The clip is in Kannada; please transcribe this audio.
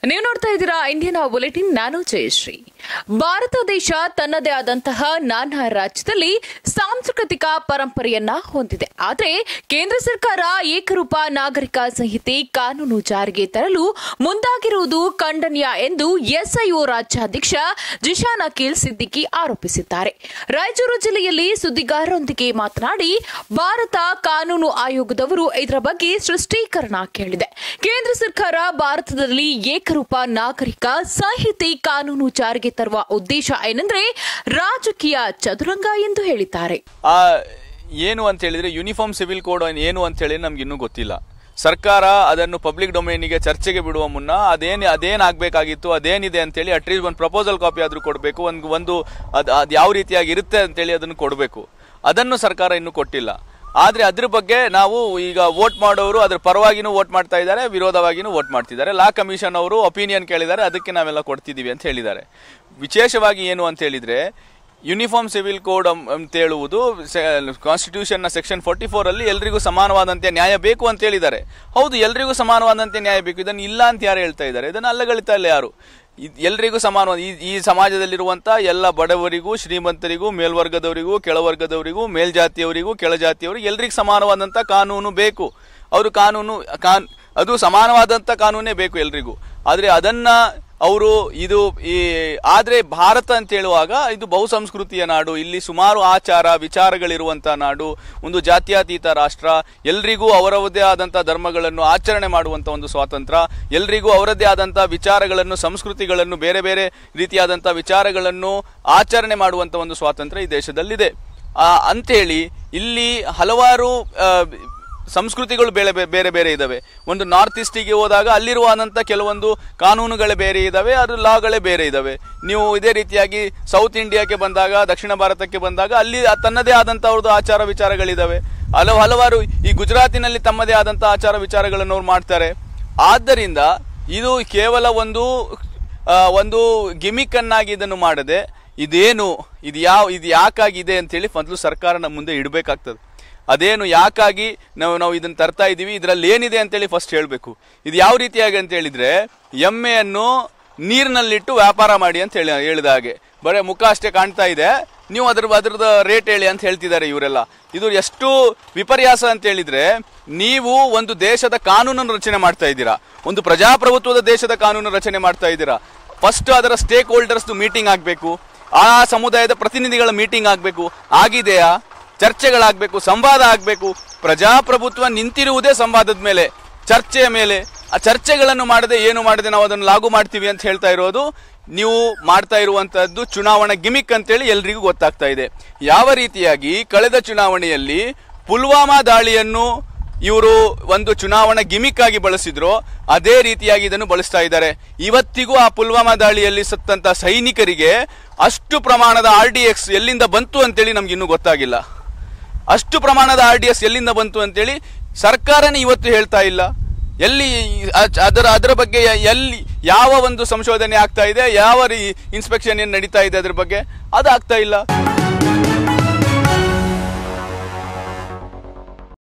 ನೀವು ನೋಡ್ತಾ ಇದ್ದೀರಾ ಇಂಡಿಯನ್ ಬುಲೆಟಿನ್ ನಾನು ಜಯಶ್ರೀ ಭಾರತ ದೇಶ ತನ್ನದೇ ಆದಂತಹ ನಾನಾ ರಾಜ್ಯದಲ್ಲಿ ಸಾಂಸ್ಕೃತಿಕ ಪರಂಪರೆಯನ್ನ ಹೊಂದಿದೆ ಆದರೆ ಕೇಂದ್ರ ಸರ್ಕಾರ ಏಕರೂಪ ನಾಗರಿಕ ಸಂಹಿತೆ ಕಾನೂನು ಜಾರಿಗೆ ತರಲು ಮುಂದಾಗಿರುವುದು ಖಂಡನೀಯ ಎಂದು ಎಸ್ಐಒ ರಾಜ್ಯಾಧ್ಯಕ್ಷ ಜಿಶಾನ್ ಅಖಿಲ್ ಸಿದ್ದಿಕಿ ಆರೋಪಿಸಿದ್ದಾರೆ ರಾಯಚೂರು ಜಿಲ್ಲೆಯಲ್ಲಿ ಸುದ್ದಿಗಾರರೊಂದಿಗೆ ಮಾತನಾಡಿ ಭಾರತ ಕಾನೂನು ಆಯೋಗದವರು ಇದರ ಬಗ್ಗೆ ಸ್ಪಷ್ಟೀಕರಣ ಕೇಳಿದೆ ಕೇಂದ್ರ ಸರ್ಕಾರ ಭಾರತದಲ್ಲಿ ಏಕರೂಪ ನಾಗರಿಕ ಸಂಹಿತೆ ಕಾನೂನು ಜಾರಿಗೆ ತರುವ ಉದ್ದೇಶ ಏನೆಂದ್ರೆ ರಾಜಕೀಯ ಚದುರಂಗ ಎಂದು ಹೇಳಿದ್ದಾರೆ ಆ ಏನು ಅಂತ ಹೇಳಿದ್ರೆ ಯೂನಿಫಾರ್ಮ್ ಸಿವಿಲ್ ಕೋಡ್ ಏನು ಅಂತ ಹೇಳಿ ನಮ್ಗೆ ಇನ್ನೂ ಗೊತ್ತಿಲ್ಲ ಸರ್ಕಾರ ಅದನ್ನು ಪಬ್ಲಿಕ್ ಡೊಮೈನಿಗೆ ಚರ್ಚೆಗೆ ಬಿಡುವ ಮುನ್ನ ಅದೇನು ಅದೇನ್ ಆಗ್ಬೇಕಾಗಿತ್ತು ಅದೇನಿದೆ ಅಂತೇಳಿ ಅಟ್ಲೀಸ್ಟ್ ಒಂದು ಪ್ರಪೋಸಲ್ ಕಾಪಿ ಆದ್ರೂ ಕೊಡಬೇಕು ಒಂದು ಒಂದು ಅದು ಅದು ಯಾವ ರೀತಿಯಾಗಿ ಇರುತ್ತೆ ಅಂತೇಳಿ ಅದನ್ನು ಕೊಡಬೇಕು ಅದನ್ನು ಸರ್ಕಾರ ಇನ್ನೂ ಕೊಟ್ಟಿಲ್ಲ ಆದ್ರೆ ಅದ್ರ ಬಗ್ಗೆ ನಾವು ಈಗ ವೋಟ್ ಮಾಡೋರು ಅದ್ರ ಪರವಾಗಿನೂ ವೋಟ್ ಮಾಡ್ತಾ ಇದ್ದಾರೆ ವಿರೋಧವಾಗಿನೂ ವೋಟ್ ಮಾಡ್ತಿದ್ದಾರೆ ಲಾ ಕಮಿಷನ್ ಅವರು ಒಪಿನಿಯನ್ ಕೇಳಿದ್ದಾರೆ ಅದಕ್ಕೆ ನಾವೆಲ್ಲ ಕೊಡ್ತಿದ್ದೀವಿ ಅಂತ ಹೇಳಿದ್ದಾರೆ ವಿಶೇಷವಾಗಿ ಏನು ಅಂತ ಹೇಳಿದ್ರೆ ಯೂನಿಫಾರ್ಮ್ ಸಿವಿಲ್ ಕೋಡ್ ಅಂತ ಹೇಳುವುದು ಕಾನ್ಸ್ಟಿಟ್ಯೂಷನ್ ನ ಸೆಕ್ಷನ್ ಫೋರ್ಟಿ ಫೋರ್ ಅಲ್ಲಿ ಎಲ್ರಿಗೂ ಸಮಾನವಾದಂತೆ ನ್ಯಾಯ ಬೇಕು ಅಂತ ಹೇಳಿದ್ದಾರೆ ಹೌದು ಎಲ್ರಿಗೂ ಸಮಾನವಾದಂತೆ ನ್ಯಾಯ ಬೇಕು ಇದನ್ನು ಇಲ್ಲ ಅಂತ ಯಾರು ಹೇಳ್ತಾ ಇದ್ದಾರೆ ಇದನ್ನು ಅಲ್ಲಗಳಿತಾ ಇಲ್ಲ ಯಾರು ಇದ್- ಎಲ್ರಿಗೂ ಸಮಾನವಾದ ಈ ಈ ಸಮಾಜದಲ್ಲಿರುವಂತ ಎಲ್ಲ ಬಡವರಿಗೂ ಶ್ರೀಮಂತರಿಗೂ ಮೇಲ್ವರ್ಗದವರಿಗೂ ಕೆಳವರ್ಗದವರಿಗೂ ಮೇಲ್ಜಾತಿಯವರಿಗೂ ಕೆಳಜಾತಿಯವರಿಗೂ ಎಲ್ರಿಗೂ ಸಮಾನವಾದಂತ ಕಾನೂನು ಬೇಕು ಅವರು ಕಾನೂನು ಕಾನ್ ಅದು ಸಮಾನವಾದಂತ ಕಾನೂನೇ ಬೇಕು ಎಲ್ರಿಗೂ ಆದ್ರೆ ಅದನ್ನ ಅವರು ಇದು ಈ ಆದ್ರೆ ಭಾರತ ಅಂತ ಹೇಳುವಾಗ ಇದು ಬಹುಸಂಸ್ಕೃತಿಯ ನಾಡು ಇಲ್ಲಿ ಸುಮಾರು ಆಚಾರ ವಿಚಾರಗಳಿರುವಂತ ನಾಡು ಒಂದು ಜಾತ್ಯತೀತ ರಾಷ್ಟ್ರ ಎಲ್ರಿಗೂ ಅವರವದೇ ಆದಂತ ಧರ್ಮಗಳನ್ನು ಆಚರಣೆ ಮಾಡುವಂತ ಒಂದು ಸ್ವಾತಂತ್ರ್ಯ ಎಲ್ರಿಗೂ ಅವರದ್ದೇ ಆದಂತ ವಿಚಾರಗಳನ್ನು ಸಂಸ್ಕೃತಿಗಳನ್ನು ಬೇರೆ ಬೇರೆ ರೀತಿಯಾದಂತ ವಿಚಾರಗಳನ್ನು ಆಚರಣೆ ಮಾಡುವಂತ ಒಂದು ಸ್ವಾತಂತ್ರ್ಯ ಈ ದೇಶದಲ್ಲಿದೆ ಆ, ಅಂತೇಳಿ ಇಲ್ಲಿ ಹಲವಾರು ಆ, ಸಂಸ್ಕೃತಿಗಳು ಬೇರೆ ಬೇ- ಬೇರೆ ಬೇರೆ ಇದಾವೆ ಒಂದು ನಾರ್ತ್ ಈಸ್ಟಿಗೆ ಹೋದಾಗ ಅಲ್ಲಿರುವಾದಂಥ ಕೆಲವೊಂದು ಕಾನೂನುಗಳೇ ಬೇರೆ ಇದಾವೆ ಅದು ಲಾಗಳೇ ಬೇರೆ ಇದಾವೆ ನೀವು ಇದೇ ರೀತಿಯಾಗಿ ಸೌತ್ ಇಂಡಿಯಾಕ್ಕೆ ಬಂದಾಗ ದಕ್ಷಿಣ ಭಾರತಕ್ಕೆ ಬಂದಾಗ ಅಲ್ಲಿ ಆ ತನ್ನದೇ ಆದಂಥ ಅವ್ರದ್ದು ಆಚಾರ ವಿಚಾರಗಳಿದಾವೆ ಹಲವು ಹಲವಾರು ಈ ಗುಜರಾತಿನಲ್ಲಿ ತಮ್ಮದೇ ಆದಂಥ ಆಚಾರ ವಿಚಾರಗಳನ್ನು ಅವ್ರು ಮಾಡ್ತಾರೆ ಆದ್ದರಿಂದ ಇದು ಕೇವಲ ಒಂದು ಆ, ಒಂದು ಗಿಮಿಕ್ ಅನ್ನಾಗಿ ಇದನ್ನು ಮಾಡದೆ ಇದೇನು ಇದು ಯಾವ ಇದು ಯಾಕಾಗಿದೆ ಅಂತೇಳಿ ಮೊದಲು ಸರ್ಕಾರ ನಮ್ಮ ಮುಂದೆ ಇಡಬೇಕಾಗ್ತದೆ ಅದೇನು ಯಾಕಾಗಿ ನಾವು ನಾವು ಇದನ್ನ ತರ್ತಾ ಇದೀವಿ ಇದರಲ್ಲಿ ಏನಿದೆ ಅಂತೇಳಿ ಫಸ್ಟ್ ಹೇಳಬೇಕು ಇದು ಯಾವ ರೀತಿಯಾಗಿ ಅಂತ ಹೇಳಿದ್ರೆ ಎಮ್ಮೆಯನ್ನು ನೀರಿನಲ್ಲಿಟ್ಟು ವ್ಯಾಪಾರ ಮಾಡಿ ಅಂತ ಹೇಳಿ ಹೇಳಿದ ಹಾಗೆ ಬರೀ ಮುಖ ಅಷ್ಟೇ ಕಾಣ್ತಾ ಇದೆ ನೀವು ಅದ್ರ ಅದ್ರದ ರೇಟ್ ಹೇಳಿ ಅಂತ ಹೇಳ್ತಿದ್ದಾರೆ ಇವರೆಲ್ಲ ಇದು ಎಷ್ಟು ವಿಪರ್ಯಾಸ ಅಂತ ಹೇಳಿದ್ರೆ ನೀವು ಒಂದು ದೇಶದ ಕಾನೂನನ್ನು ರಚನೆ ಮಾಡ್ತಾ ಇದ್ದೀರಾ ಒಂದು ಪ್ರಜಾಪ್ರಭುತ್ವದ ದೇಶದ ಕಾನೂನು ರಚನೆ ಮಾಡ್ತಾ ಇದ್ದೀರಾ ಫಸ್ಟ್ ಅದರ ಸ್ಟೇಕ್ ಹೋಲ್ಡರ್ಸ್ ಮೀಟಿಂಗ್ ಆಗಬೇಕು ಆ ಸಮುದಾಯದ ಪ್ರತಿನಿಧಿಗಳ ಮೀಟಿಂಗ್ ಆಗಬೇಕು ಆಗಿದೆಯಾ ಚರ್ಚೆಗಳಾಗಬೇಕು ಸಂವಾದ ಆಗಬೇಕು ಪ್ರಜಾಪ್ರಭುತ್ವ ನಿಂತಿರುವುದೇ ಸಂವಾದದ ಮೇಲೆ ಚರ್ಚೆಯ ಮೇಲೆ ಆ ಚರ್ಚೆಗಳನ್ನು ಮಾಡದೆ ಏನು ಮಾಡದೆ ನಾವು ಅದನ್ನು ಲಾಗು ಮಾಡ್ತೀವಿ ಅಂತ ಹೇಳ್ತಾ ಇರೋದು ನೀವು ಮಾಡ್ತಾ ಇರುವಂತಹದ್ದು ಚುನಾವಣಾ ಗಿಮಿಕ್ ಅಂತೇಳಿ ಎಲ್ರಿಗೂ ಗೊತ್ತಾಗ್ತಾ ಇದೆ ಯಾವ ರೀತಿಯಾಗಿ ಕಳೆದ ಚುನಾವಣೆಯಲ್ಲಿ ಪುಲ್ವಾಮಾ ದಾಳಿಯನ್ನು ಇವರು ಒಂದು ಚುನಾವಣಾ ಗಿಮಿಕ್ ಆಗಿ ಬಳಸಿದ್ರು ಅದೇ ರೀತಿಯಾಗಿ ಇದನ್ನು ಬಳಸ್ತಾ ಇದ್ದಾರೆ ಇವತ್ತಿಗೂ ಆ ಪುಲ್ವಾಮಾ ದಾಳಿಯಲ್ಲಿ ಸತ್ತಂತ ಸೈನಿಕರಿಗೆ ಅಷ್ಟು ಪ್ರಮಾಣದ ಆರ್ ಡಿ ಎಕ್ಸ್ ಎಲ್ಲಿಂದ ಬಂತು ಅಂತೇಳಿ ನಮ್ಗೆ ಇನ್ನೂ ಗೊತ್ತಾಗಿಲ್ಲ ಅಷ್ಟು ಪ್ರಮಾಣದ ಆರ್ ಡಿ ಎಸ್ ಎಲ್ಲಿಂದ ಬಂತು ಅಂತೇಳಿ ಸರ್ಕಾರನೇ ಇವತ್ತು ಹೇಳ್ತಾ ಇಲ್ಲ ಎಲ್ಲಿ ಅ- ಅದರ ಅದರ ಬಗ್ಗೆ ಎಲ್ಲಿ ಯಾವ ಒಂದು ಸಂಶೋಧನೆ ಆಗ್ತಾ ಇದೆ ಯಾವ ಇನ್ಸ್ಪೆಕ್ಷನ್ ಏನ್ ನಡೀತಾ ಇದೆ ಅದ್ರ ಬಗ್ಗೆ ಅದು ಆಗ್ತಾ ಇಲ್ಲ